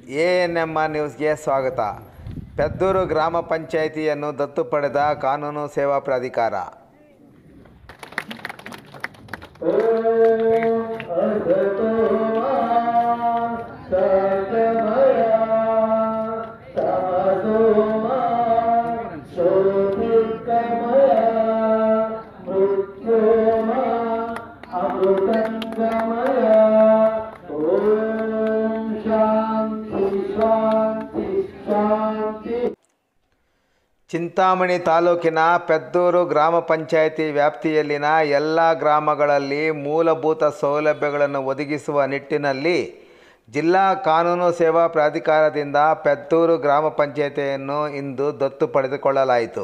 A N M R ನ್ಯೂಸ್ಗೆ ಸ್ವಾಗತ ಪೆದ್ದೂರು ಗ್ರಾಮ ಪಂಚಾಯಿತಿಯನ್ನು ದತ್ತು ಪಡೆದ ಕಾನೂನು ಸೇವಾ ಪ್ರಾಧಿಕಾರ ಶಾಂತಿ ಶಾಂತಿ ಶಾಂತಿ ಚಿಂತಾಮಣಿ ತಾಲೂಕಿನ ಪೆದ್ದೂರು ಗ್ರಾಮ ಪಂಚಾಯಿತಿ ವ್ಯಾಪ್ತಿಯಲ್ಲಿನ ಎಲ್ಲ ಗ್ರಾಮಗಳಲ್ಲಿ ಮೂಲಭೂತ ಸೌಲಭ್ಯಗಳನ್ನು ಒದಗಿಸುವ ನಿಟ್ಟಿನಲ್ಲಿ ಜಿಲ್ಲಾ ಕಾನೂನು ಸೇವಾ ಪ್ರಾಧಿಕಾರದಿಂದ ಪೆದ್ದೂರು ಗ್ರಾಮ ಪಂಚಾಯಿತಿಯನ್ನು ಇಂದು ದತ್ತು ಪಡೆದುಕೊಳ್ಳಲಾಯಿತು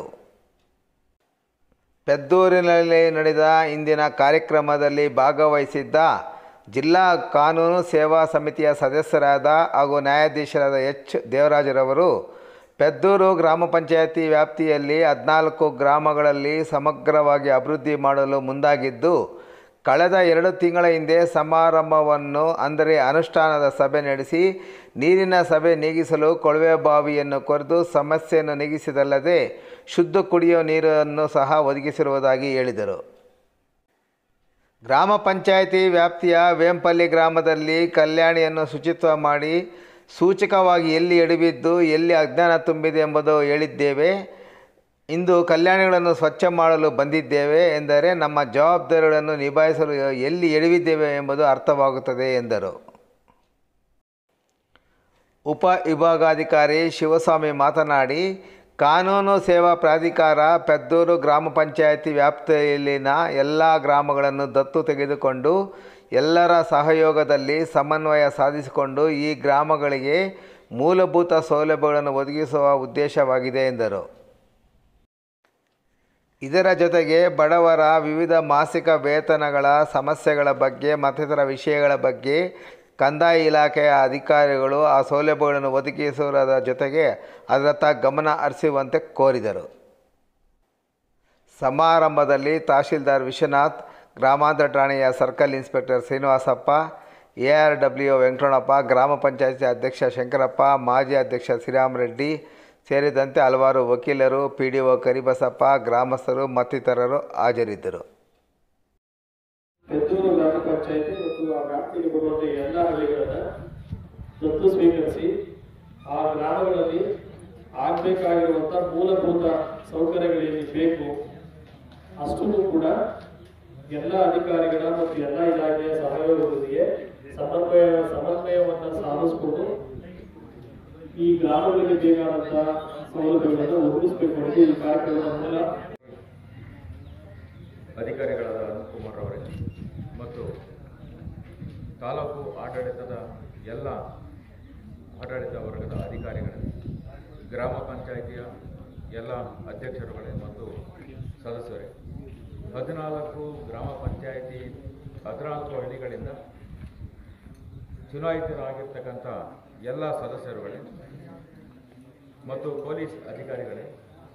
ಪೆದ್ದೂರಿನಲ್ಲಿ ನಡೆದ ಇಂದಿನ ಕಾರ್ಯಕ್ರಮದಲ್ಲಿ ಭಾಗವಹಿಸಿದ್ದ ಜಿಲ್ಲಾ ಕಾನೂನು ಸೇವಾ ಸಮಿತಿಯ ಸದಸ್ಯರಾದ ಹಾಗೂ ನ್ಯಾಯಾಧೀಶರಾದ ಎಚ್ ದೇವರಾಜರವರು ಪೆದ್ದೂರು ಗ್ರಾಮ ಪಂಚಾಯತಿ ವ್ಯಾಪ್ತಿಯಲ್ಲಿ ಹದಿನಾಲ್ಕು ಗ್ರಾಮಗಳಲ್ಲಿ ಸಮಗ್ರವಾಗಿ ಅಭಿವೃದ್ಧಿ ಮಾಡಲು ಮುಂದಾಗಿದ್ದು ಕಳೆದ ಎರಡು ತಿಂಗಳ ಹಿಂದೆ ಸಮಾರಂಭವನ್ನು ಅಂದರೆ ಅನುಷ್ಠಾನದ ಸಭೆ ನಡೆಸಿ ನೀರಿನ ಸಭೆ ನೀಗಿಸಲು ಕೊಳವೆ ಬಾವಿಯನ್ನು ಕೊರೆದು ಸಮಸ್ಯೆಯನ್ನು ನೀಗಿಸಿದಲ್ಲದೆ ಶುದ್ಧ ಕುಡಿಯುವ ನೀರನ್ನು ಸಹ ಒದಗಿಸಿರುವುದಾಗಿ ಹೇಳಿದರು ಗ್ರಾಮ ಪಂಚಾಯಿತಿ ವ್ಯಾಪ್ತಿಯ ವೇಂಪಲ್ಲಿ ಗ್ರಾಮದಲ್ಲಿ ಕಲ್ಯಾಣಿಯನ್ನು ಶುಚಿತ್ವ ಮಾಡಿ ಸೂಚಕವಾಗಿ ಎಲ್ಲಿ ಎಡವಿದ್ದು ಎಲ್ಲಿ ಅಜ್ಞಾನ ತುಂಬಿದೆ ಎಂಬುದು ಹೇಳಿದ್ದೇವೆ ಇಂದು ಕಲ್ಯಾಣಿಗಳನ್ನು ಸ್ವಚ್ಛ ಮಾಡಲು ಬಂದಿದ್ದೇವೆ ಎಂದರೆ ನಮ್ಮ ಜವಾಬ್ದಾರಿಗಳನ್ನು ನಿಭಾಯಿಸಲು ಎಲ್ಲಿ ಎಡವಿದ್ದೇವೆ ಎಂಬುದು ಅರ್ಥವಾಗುತ್ತದೆ ಎಂದರು ಉಪ ವಿಭಾಗಾಧಿಕಾರಿ ಶಿವಸ್ವಾಮಿ ಮಾತನಾಡಿ ಕಾನೂನು ಸೇವಾ ಪ್ರಾಧಿಕಾರ ಪೆದ್ದೂರು ಗ್ರಾಮ ಪಂಚಾಯಿತಿ ವ್ಯಾಪ್ತಿಯಲ್ಲಿನ ಎಲ್ಲ ಗ್ರಾಮಗಳನ್ನು ದತ್ತು ತೆಗೆದುಕೊಂಡು ಎಲ್ಲರ ಸಹಯೋಗದಲ್ಲಿ ಸಮನ್ವಯ ಸಾಧಿಸಿಕೊಂಡು ಈ ಗ್ರಾಮಗಳಿಗೆ ಮೂಲಭೂತ ಸೌಲಭ್ಯಗಳನ್ನು ಒದಗಿಸುವ ಉದ್ದೇಶವಾಗಿದೆ ಎಂದರು ಇದರ ಜೊತೆಗೆ ಬಡವರ ವಿವಿಧ ಮಾಸಿಕ ವೇತನಗಳ ಸಮಸ್ಯೆಗಳ ಬಗ್ಗೆ ಮತ್ತಿತರ ವಿಷಯಗಳ ಬಗ್ಗೆ ಕಂದಾಯ ಇಲಾಖೆಯ ಅಧಿಕಾರಿಗಳು ಆ ಸೌಲಭ್ಯಗಳನ್ನು ಒದಗಿಸುವುದರ ಜೊತೆಗೆ ಅದರತ್ತ ಗಮನ ಹರಿಸುವಂತೆ ಕೋರಿದರು ಸಮಾರಂಭದಲ್ಲಿ ತಹಶೀಲ್ದಾರ್ ವಿಶ್ವನಾಥ್ ಗ್ರಾಮಾಂತರ ಠಾಣೆಯ circle inspector Srinivasappa A R W Venkataramanappa ಗ್ರಾಮ ಪಂಚಾಯತಿ ಅಧ್ಯಕ್ಷ ಶಂಕರಪ್ಪ ಮಾಜಿ ಅಧ್ಯಕ್ಷ ಶ್ರೀರಾಮರೆಡ್ಡಿ ಸೇರಿದಂತೆ ಹಲವಾರು ವಕೀಲರು ಪಿ ಡಿ ಒ ಕರಿಬಸಪ್ಪ ಗ್ರಾಮಸ್ಥರು ಮತ್ತಿತರರು ಹಾಜರಿದ್ದರು ಪೆದ್ದೂರು ಗ್ರಾಮ ಪಂಚಾಯತಿ ಮತ್ತು ಆ ವ್ಯಾಪ್ತಿಗೆ ಬರುವಂತಹ ಎಲ್ಲ ಹಳ್ಳಿಗಳನ್ನ ದತ್ತು ಸ್ವೀಕರಿಸಿ ಆ ಗ್ರಾಮಗಳಲ್ಲಿ ಆಗ್ಬೇಕಾಗಿರುವಂತಹ ಮೂಲಭೂತ ಸೌಕರ್ಯಗಳೇನು ಬೇಕು ಅಷ್ಟನ್ನು ಕೂಡ ಎಲ್ಲ ಅಧಿಕಾರಿಗಳ ಮತ್ತು ಎಲ್ಲ ಇಲಾಖೆಯ ಸಹಯೋಗದೊಂದಿಗೆ ಸಮನ್ವಯ ಸಮನ್ವಯವನ್ನ ಸಾಧಿಸಿಕೊಂಡು ಈ ಗ್ರಾಮಗಳಿಗೆ ಬೇಕಾದಂತಹ ಸೌಲಭ್ಯಗಳನ್ನು ಒದಗಿಸಬೇಕು ಅನ್ನೋದು ಈ ಕಾರ್ಯಕ್ರಮದ ಮೂಲ ಅಧಿಕಾರಿಗಳಾದ ಅನುಕುಮಾರ್ ಅವರೇ ಮತ್ತು ತಾಲೂಕು ಆಡಳಿತದ ಎಲ್ಲ ಆಡಳಿತ ವರ್ಗದ ಅಧಿಕಾರಿಗಳೇ ಗ್ರಾಮ ಪಂಚಾಯಿತಿಯ ಎಲ್ಲ ಅಧ್ಯಕ್ಷರುಗಳೇ ಮತ್ತು ಸದಸ್ಯರೇ ಹದಿನಾಲ್ಕು ಗ್ರಾಮ ಪಂಚಾಯಿತಿ ಹದಿನಾಲ್ಕು ಹಳ್ಳಿಗಳಿಂದ ಚುನಾಯಿತರಾಗಿರ್ತಕ್ಕಂಥ ಎಲ್ಲ ಸದಸ್ಯರುಗಳೇ ಮತ್ತು ಪೊಲೀಸ್ ಅಧಿಕಾರಿಗಳೇ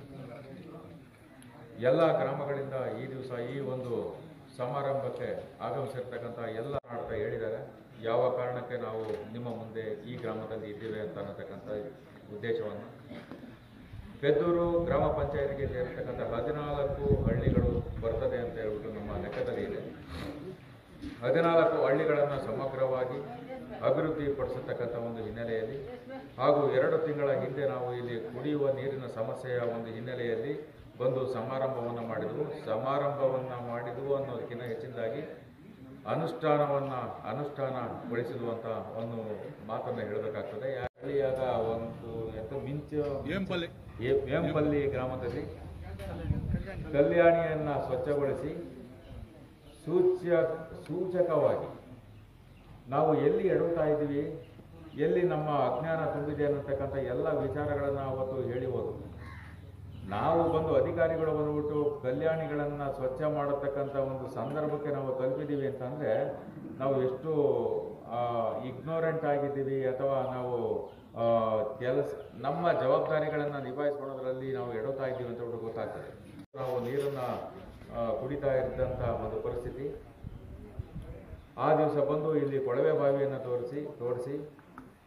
ಎಲ್ಲ ಗ್ರಾಮಗಳಿಂದ ಈ ದಿವಸ ಈ ಒಂದು ಸಮಾರಂಭಕ್ಕೆ ಆಗಮಿಸಿರ್ತಕ್ಕಂಥ ಎಲ್ಲ ಆಡ್ತಾ ಹೇಳಿದ್ದಾರೆ ಯಾವ ಕಾರಣಕ್ಕೆ ನಾವು ನಿಮ್ಮ ಮುಂದೆ ಈ ಗ್ರಾಮದಲ್ಲಿ ಇದ್ದೇವೆ ಅಂತ ಅನ್ನತಕ್ಕಂಥ ಉದ್ದೇಶವನ್ನು ಪೆದ್ದೂರು ಗ್ರಾಮ ಪಂಚಾಯತಿಗೆ ಸೇರಿರ್ತಕ್ಕಂಥ ಹದಿನಾಲ್ಕು ಹಳ್ಳಿಗಳು ಬರ್ತದೆ ಅಂತ ಹೇಳ್ಬಿಟ್ಟು ನಮ್ಮ ಲೆಕ್ಕದಲ್ಲಿ ಇದೆ ಹದಿನಾಲ್ಕು ಹಳ್ಳಿಗಳನ್ನು ಸಮಗ್ರವಾಗಿ ಅಭಿವೃದ್ಧಿ ಪಡಿಸತಕ್ಕಂಥ ಒಂದು ಹಿನ್ನೆಲೆಯಲ್ಲಿ ಹಾಗೂ ಎರಡು ತಿಂಗಳ ಹಿಂದೆ ನಾವು ಇಲ್ಲಿ ಕುಡಿಯುವ ನೀರಿನ ಸಮಸ್ಯೆಯ ಒಂದು ಹಿನ್ನೆಲೆಯಲ್ಲಿ ಬಂದು ಸಮಾರಂಭವನ್ನು ಮಾಡಿದವು ಸಮಾರಂಭವನ್ನು ಮಾಡಿದವು ಅನ್ನೋದಕ್ಕಿಂತ ಹೆಚ್ಚಿನದಾಗಿ ಅನುಷ್ಠಾನವನ್ನು ಅನುಷ್ಠಾನಗೊಳಿಸಿದ್ವು ಅಂತ ಒಂದು ಮಾತನ್ನು ಹೇಳಬೇಕಾಗ್ತದೆ ಯಾ- ಹಳ್ಳಿಯಾಗ ಒಂದು ಎಂತ ಮಿಂಚು ಏ- ವೇಂಪಲ್ಲಿ ಗ್ರಾಮದಲ್ಲಿ ಕಲ್ಯಾಣಿಯನ್ನು ಸ್ವಚ್ಛಗೊಳಿಸಿ ಸೂಚ್ಯ ಸೂಚಕವಾಗಿ ನಾವು ಎಲ್ಲಿ ಎಡುತ್ತಾ ಇದ್ದೀವಿ ಎಲ್ಲಿ ನಮ್ಮ ಅಜ್ಞಾನ ತುಂಬಿದೆ ಅನ್ನತಕ್ಕಂಥ ಎಲ್ಲ ವಿಚಾರಗಳನ್ನು ಅವತ್ತು ಹೇಳಿ ಹೋದವು ನಾವು ಬಂದು ಅಧಿಕಾರಿಗಳು ಬಂದ್ಬಿಟ್ಟು ಕಲ್ಯಾಣಿಗಳನ್ನು ಸ್ವಚ್ಛ ಮಾಡತಕ್ಕಂಥ ಒಂದು ಸಂದರ್ಭಕ್ಕೆ ನಾವು ತಲುಪಿದ್ದೀವಿ ಅಂತಂದರೆ ನಾವು ಎಷ್ಟು ಇಗ್ನೋರೆಂಟ್ ಆಗಿದ್ದೀವಿ ಅಥವಾ ನಾವು ಆ, ಕೆಲಸ ನಮ್ಮ ಜವಾಬ್ದಾರಿಗಳನ್ನು ನಿಭಾಯಿಸ್ಕೊಳ್ಳೋದ್ರಲ್ಲಿ ನಾವು ಎಡುತ್ತಾ ಇದ್ದೀವಿ ಅಂತ ಹೇಳ್ಬಿಟ್ಟು ಗೊತ್ತಾಗ್ತದೆ ನಾವು ನೀರನ್ನು ಕುಡಿತಾ ಇದ್ದಂಥ ಒಂದು ಪರಿಸ್ಥಿತಿ ಆ ದಿವಸ ಬಂದು ಇಲ್ಲಿ ಕೊಳವೆ ಬಾವಿಯನ್ನು ತೋರಿಸಿ ತೋರಿಸಿ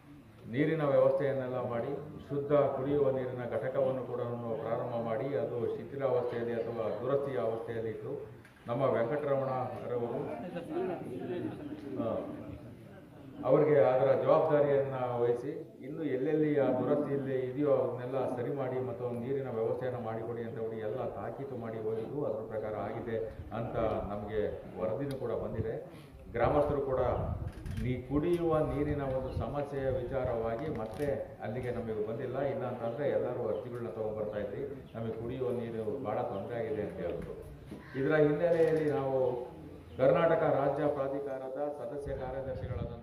ನೀರಿನ ವ್ಯವಸ್ಥೆಯನ್ನೆಲ್ಲ ಮಾಡಿ ಶುದ್ಧ ಕುಡಿಯುವ ನೀರಿನ ಘಟಕವನ್ನು ಕೂಡ ಪ್ರಾರಂಭ ಮಾಡಿ ಅದು ಶಿಥಿಲಾವಸ್ಥೆಯಲ್ಲಿ ಅಥವಾ ದುರಸ್ತಿಯ ಅವಸ್ಥೆಯಲ್ಲಿತ್ತು ನಮ್ಮ ವೆಂಕಟರಮಣರವರು ಆ, ಅವರಿಗೆ ಅದರ ಜವಾಬ್ದಾರಿಯನ್ನು ವಹಿಸಿ ಇನ್ನು ಎಲ್ಲೆಲ್ಲಿ ಆ ದುರಸ್ತಿಯಲ್ಲಿ ಇದೆಯೋ ಅವನ್ನೆಲ್ಲ ಸರಿ ಮಾಡಿ ಮತ್ತು ಒಂದು ನೀರಿನ ವ್ಯವಸ್ಥೆಯನ್ನು ಮಾಡಿಕೊಡಿ ಅಂತ ಹೇಳಿ ಎಲ್ಲ ತಾಕೀತು ಮಾಡಿ ಹೋಗಿದ್ದು ಅದರ ಪ್ರಕಾರ ಆಗಿದೆ ಅಂತ ನಮಗೆ ವರದಿನೂ ಕೂಡ ಬಂದಿದೆ ಗ್ರಾಮಸ್ಥರು ಕೂಡ ನೀ ಕುಡಿಯುವ ನೀರಿನ ಒಂದು ಸಮಸ್ಯೆಯ ವಿಚಾರವಾಗಿ ಮತ್ತೆ ಅಲ್ಲಿಗೆ ನಮಗೆ ಬಂದಿಲ್ಲ ಇಲ್ಲ ಅಂತಂದರೆ ಎಲ್ಲರೂ ಅರ್ಜಿಗಳನ್ನ ತೊಗೊಂಡ್ಬರ್ತಾ ಇದ್ರಿ ನಮಗೆ ಕುಡಿಯುವ ನೀರು ಭಾಳ ತೊಂದರೆ ಆಗಿದೆ ಅಂತ ಹೇಳ್ಬಿಟ್ಟು ಇದರ ಹಿನ್ನೆಲೆಯಲ್ಲಿ ನಾವು ಕರ್ನಾಟಕ ರಾಜ್ಯ ಪ್ರಾಧಿಕಾರದ ಸದಸ್ಯ ಕಾರ್ಯದರ್ಶಿಗಳಾದಂಥ